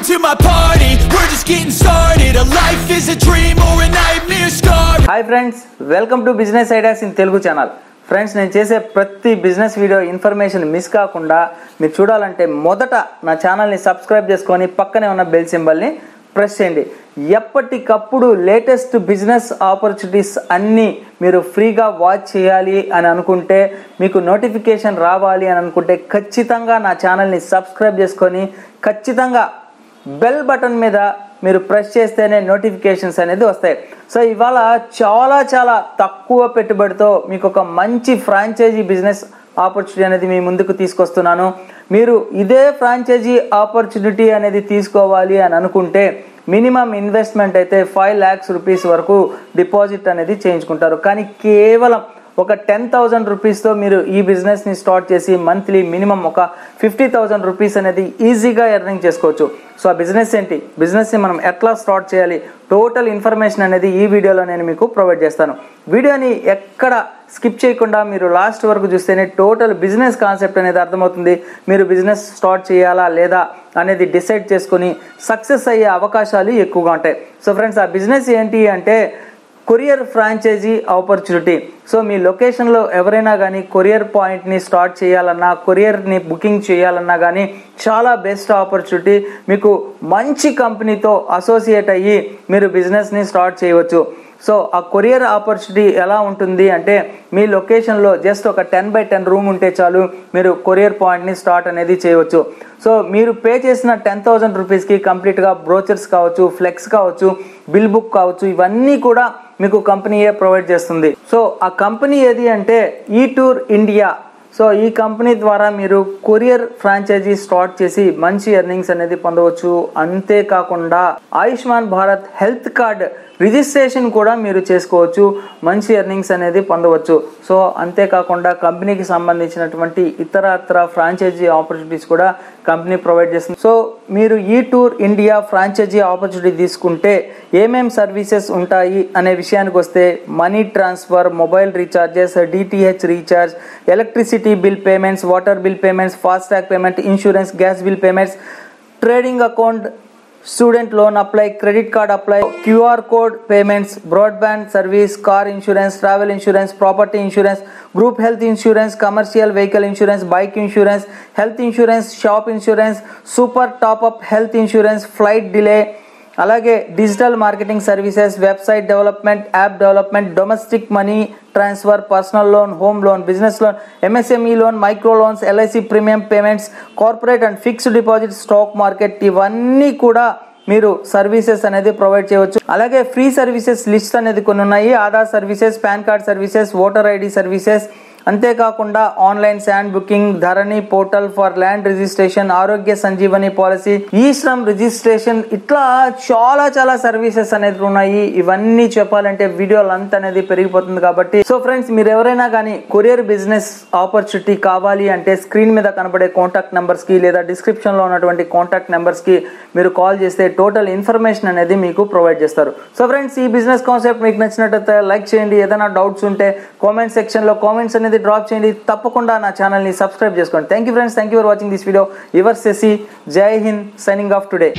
to my party. We're just getting started. A life is a dream or a nightmare scar. Hi friends welcome to business ideas in Telugu channel friends నేను చేసే ప్రతి business video information miss కాకుండా మీరు చూడాలంటే మొదట నా ఛానల్ని subscribe చేసుకొని పక్కనే ఉన్న బెల్ సింబల్ని ప్రెస్ చేయండి ఎప్పటికప్పుడు లేటెస్ట్ బిజినెస్ ఆపర్చునిటీస్ అన్నీ మీరు ఫ్రీగా వాచ్ చేయాలి అని అనుకుంటే మీకు నోటిఫికేషన్ రావాలి అని అనుకుంటే ఖచ్చితంగా నా ఛానల్ని సబ్స్క్రైబ్ చేసుకొని ఖచ్చితంగా బెల్ బటన్ మీద మీరు ప్రెస్ చేస్తేనే నోటిఫికేషన్స్ అనేది వస్తాయి సో ఇవాళ చాలా చాలా తక్కువ పెట్టుబడితో మీకు ఒక మంచి ఫ్రాంచైజీ బిజినెస్ ఆపర్చునిటీ అనేది మీ ముందుకు తీసుకొస్తున్నాను మీరు ఇదే ఫ్రాంచైజీ ఆపర్చునిటీ అనేది తీసుకోవాలి అని అనుకుంటే మినిమం ఇన్వెస్ట్మెంట్ అయితే ఫైవ్ ల్యాక్స్ రూపీస్ వరకు డిపాజిట్ అనేది చేయించుకుంటారు కానీ కేవలం ఒక టెన్ థౌజండ్ రూపీస్తో మీరు ఈ బిజినెస్ని స్టార్ట్ చేసి మంత్లీ మినిమం ఒక ఫిఫ్టీ థౌజండ్ రూపీస్ అనేది ఈజీగా ఎర్నింగ్ చేసుకోవచ్చు సో ఆ బిజినెస్ ఏంటి బిజినెస్ని మనం ఎట్లా స్టార్ట్ చేయాలి టోటల్ ఇన్ఫర్మేషన్ అనేది ఈ వీడియోలో నేను మీకు ప్రొవైడ్ చేస్తాను వీడియోని ఎక్కడ స్కిప్ చేయకుండా మీరు లాస్ట్ వరకు చూస్తేనే టోటల్ బిజినెస్ కాన్సెప్ట్ అనేది అర్థమవుతుంది మీరు బిజినెస్ స్టార్ట్ చేయాలా లేదా అనేది డిసైడ్ చేసుకొని సక్సెస్ అయ్యే అవకాశాలు ఎక్కువగా ఉంటాయి సో ఫ్రెండ్స్ ఆ బిజినెస్ ఏంటి అంటే కొరియర్ ఫ్రాంచైజీ ఆపర్చునిటీ సో మీ లొకేషన్లో ఎవరైనా కానీ కొరియర్ పాయింట్ని స్టార్ట్ చేయాలన్నా కొరియర్ని బుకింగ్ చేయాలన్నా కానీ చాలా బెస్ట్ ఆపర్చునిటీ మీకు మంచి కంపెనీతో అసోసియేట్ అయ్యి మీరు బిజినెస్ని స్టార్ట్ చేయవచ్చు సో ఆ కొరియర్ ఆపర్చునిటీ ఎలా ఉంటుంది అంటే మీ లొకేషన్లో జస్ట్ ఒక టెన్ బై టెన్ రూమ్ ఉంటే చాలు మీరు కొరియర్ పాయింట్ని స్టార్ట్ అనేది చేయవచ్చు సో మీరు పే చేసిన టెన్ థౌజండ్ రూపీస్కి కంప్లీట్గా బ్రోచర్స్ కావచ్చు ఫ్లెక్స్ కావచ్చు బిల్ బుక్ కావచ్చు ఇవన్నీ కూడా మీకు కంపెనీయే ప్రొవైడ్ చేస్తుంది సో ఆ కంపెనీ ఏది అంటే ఈ టూర్ ఇండియా సో ఈ కంపెనీ ద్వారా మీరు కొరియర్ ఫ్రాంచైజీ స్టార్ట్ చేసి మంచి ఎర్నింగ్స్ అనేది పొందవచ్చు అంతేకాకుండా Ayushman Bharat health card registration కూడా మీరు చేసుకోవచ్చు మంచి ఎర్నింగ్స్ అనేది పొందవచ్చు సో అంతేకాకుండా కంపెనీకి సంబంధించినటువంటి ఇతరత్ర ఫ్రాంచైజీ ఆపర్చునిటీస్ కూడా కంపెనీ ప్రొవైడ్ చేస్తుంది సో మీరు ఈ టూర్ ఇండియా ఫ్రాంచైజీ ఆపర్చునిటీ తీసుకుంటే ఏమేం సర్వీసెస్ ఉంటాయి అనే విషయానికి వస్తే money transfer mobile recharges DTH recharge electricity bill payments water bill payments FASTag payment insurance gas bill payments trading account student loan apply credit card apply QR code payments broadband service car insurance travel insurance property insurance group health insurance commercial vehicle insurance bike insurance health insurance shop insurance super top up health insurance flight delay అలాగే digital marketing services website development app development domestic money transfer personal loan home loan business loan MSME loan micro loans LIC premium payments corporate and fixed deposit stock market ఇవన్నీ కూడా మీరు services అనేది provide చేయవచ్చు అలాగే free services list అనేది కొన్ని ఉన్నాయి Aadhaar services PAN card services voter ID services అంతేకాకుండా online sand booking Dharani portal for land registration Arogya Sanjeevani policy ఈ శ్రమ్ రిజిస్ట్రేషన్ ఇట్లా చాలా చాలా సర్వీసెస్ అనేది ఉన్నాయి ఇవన్నీ చెప్పాలంటే వీడియో లెంత్ అనేది పెరిగిపోతుంది కాబట్టి సో ఫ్రెండ్స్ మీరు ఎవరైనా కానీ కొరియర్ బిజినెస్ ఆపర్చునిటీ కావాలి అంటే స్క్రీన్ మీద కనబడే కాంటాక్ట్ నెంబర్స్ కి లేదా డిస్క్రిప్షన్ లో ఉన్నటువంటి కాంటాక్ట్ నెంబర్స్ కి మీరు కాల్ చేస్తే టోటల్ ఇన్ఫర్మేషన్ అనేది మీకు ప్రొవైడ్ చేస్తారు సో ఫ్రెండ్స్ ఈ బిజినెస్ కాన్సెప్ట్ మీకు నచ్చినట్లయితే లైక్ చేయండి ఏదైనా డౌట్స్ ఉంటే కామెంట్ సెక్షన్ లో కామెంట్స్ అనేది డ్రాప్ చేయండి తప్పకుండా నా ఛానల్ని సబ్స్క్రైబ్ చేసుకోండి thank you friends thank you for watching this video your Sesi Jai Hind signing off today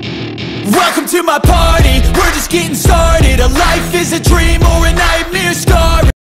Welcome to my party. We're just getting started. A life is a dream or a nightmare scar.